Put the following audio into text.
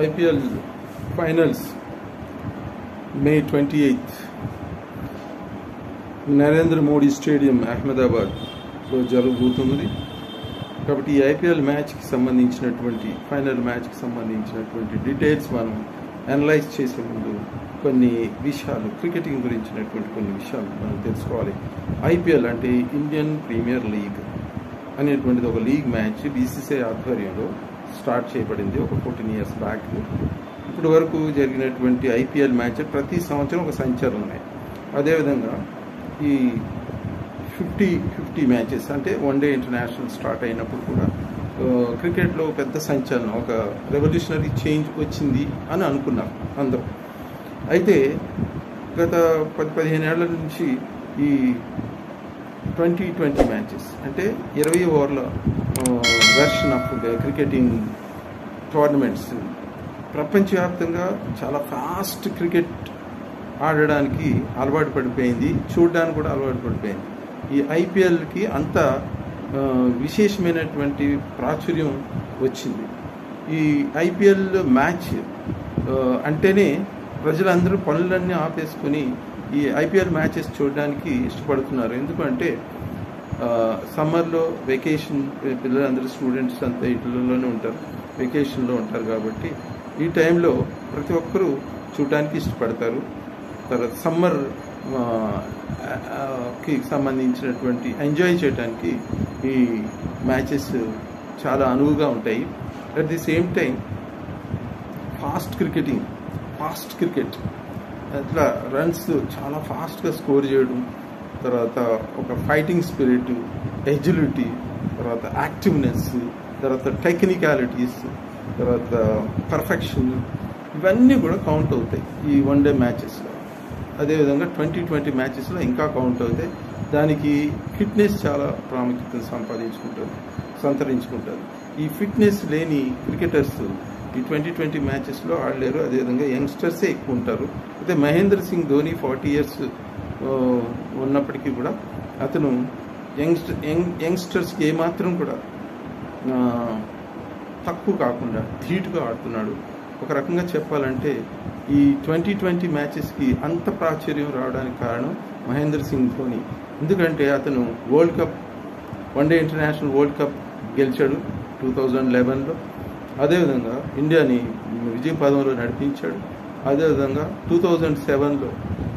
IPL finals May twenty eighth Narendra Modi stadium అహ్మదాబాద్లో జరగబోతున్నది కాబట్టి ఈ ఐపీఎల్ మ్యాచ్కి సంబంధించినటువంటి ఫైనల్ మ్యాచ్కి సంబంధించినటువంటి డీటెయిల్స్ మనం అనలైజ్ చేసే ముందు కొన్ని విషయాలు క్రికెటింగ్ గురించినటువంటి కొన్ని విషయాలు మనం తెలుసుకోవాలి ఐపీఎల్ అంటే ఇండియన్ ప్రీమియర్ లీగ్ అనేటువంటిది ఒక లీగ్ మ్యాచ్ బీసీసీఐ ఆధ్వర్యంలో స్టార్ట్ చేయబడింది ఒక ఫోర్టీన్ ఇయర్స్ బ్యాక్ ఇప్పటి వరకు జరిగినటువంటి ఐపీఎల్ మ్యాచ్ ప్రతి సంవత్సరం ఒక సంచలనం ఉన్నాయి అదేవిధంగా ఈ ఫిఫ్టీ ఫిఫ్టీ మ్యాచెస్ అంటే వన్ డే ఇంటర్నేషనల్ స్టార్ట్ అయినప్పుడు కూడా ఆ, క్రికెట్లో పెద్ద సంచలనం ఒక రెవల్యూషనరీ చేంజ్ వచ్చింది అని అనుకున్నాం అందరూ అయితే గత పది పదిహేను ఏళ్ల నుంచి ఈ ట్వంటీ ట్వంటీ మ్యాచెస్ అంటే ఇరవై ఓవర్ల వెర్షన్ ఆఫ్ క్రికెటింగ్ టోర్నమెంట్స్ ప్రపంచవ్యాప్తంగా చాలా ఫాస్ట్ క్రికెట్ ఆడడానికి అలవాటు పడిపోయింది చూడడానికి కూడా అలవాటు పడిపోయింది ఈ ఐపీఎల్కి అంత ఆ, విశేషమైనటువంటి ప్రాచుర్యం వచ్చింది ఈ ఐపీఎల్ మ్యాచ్ ఆ, అంటేనే ప్రజలందరూ పనులన్నీ ఆపేసుకొని ఈ ఐపీఎల్ మ్యాచెస్ చూడడానికి ఇష్టపడుతున్నారు ఎందుకంటే సమ్మర్లో వెకేషన్ పిల్లలందరూ స్టూడెంట్స్ అంతా ఇళ్ళలోనే ఉంటారు వెకేషన్లో ఉంటారు కాబట్టి ఈ టైంలో ప్రతి ఒక్కరూ చూడడానికి ఇష్టపడతారు తర్వాత సమ్మర్ కి సంబంధించినటువంటి ఎంజాయ్ చేయడానికి ఈ మ్యాచెస్ చాలా అనువుగా ఉంటాయి at the same time fast cricketing fast cricket అట్లా రన్స్ చాలా ఫాస్ట్గా స్కోర్ చేయడం తర్వాత ఒక ఫైటింగ్ స్పిరిట్ ఎజిలిటీ తర్వాత యాక్టివ్నెస్ తర్వాత టెక్నికాలిటీస్ తర్వాత పర్ఫెక్షన్ ఇవన్నీ కూడా కౌంట్ అవుతాయి ఈ వన్ డే మ్యాచెస్లో అదేవిధంగా ట్వంటీ ట్వంటీ మ్యాచెస్లో ఇంకా కౌంట్ అవుతాయి దానికి ఫిట్నెస్ చాలా ప్రాముఖ్యతను సంపాదించుకుంటుంది సంతరించుకుంటారు ఈ ఫిట్నెస్ లేని క్రికెటర్స్ ఈ ట్వంటీ ట్వంటీ మ్యాచెస్లో ఆడలేరు అదేవిధంగా యంగ్స్టర్సే ఎక్కువ ఉంటారు అయితే మహేంద్ర సింగ్ ధోని ఫార్టీ ఇయర్స్ ఉన్నప్పటికీ కూడా అతను యంగ్స్టర్ యంగ్ యంగ్స్టర్స్కి ఏమాత్రం కూడా ఆ, తక్కువ కాకుండా ధీటుగా ఆడుతున్నాడు ఒక రకంగా చెప్పాలంటే ఈ ట్వంటీ ట్వంటీ మ్యాచెస్కి అంత ప్రాచుర్యం రావడానికి కారణం మహేంద్ర సింగ్ ధోని ఎందుకంటే అతను world cup one day international world cup గెలిచాడు టూ థౌజండ్ లెవెన్లో అదేవిధంగా ఇండియాని విజయ పదంలో నడిపించాడు అదేవిధంగా టూ థౌజండ్ సెవెన్లో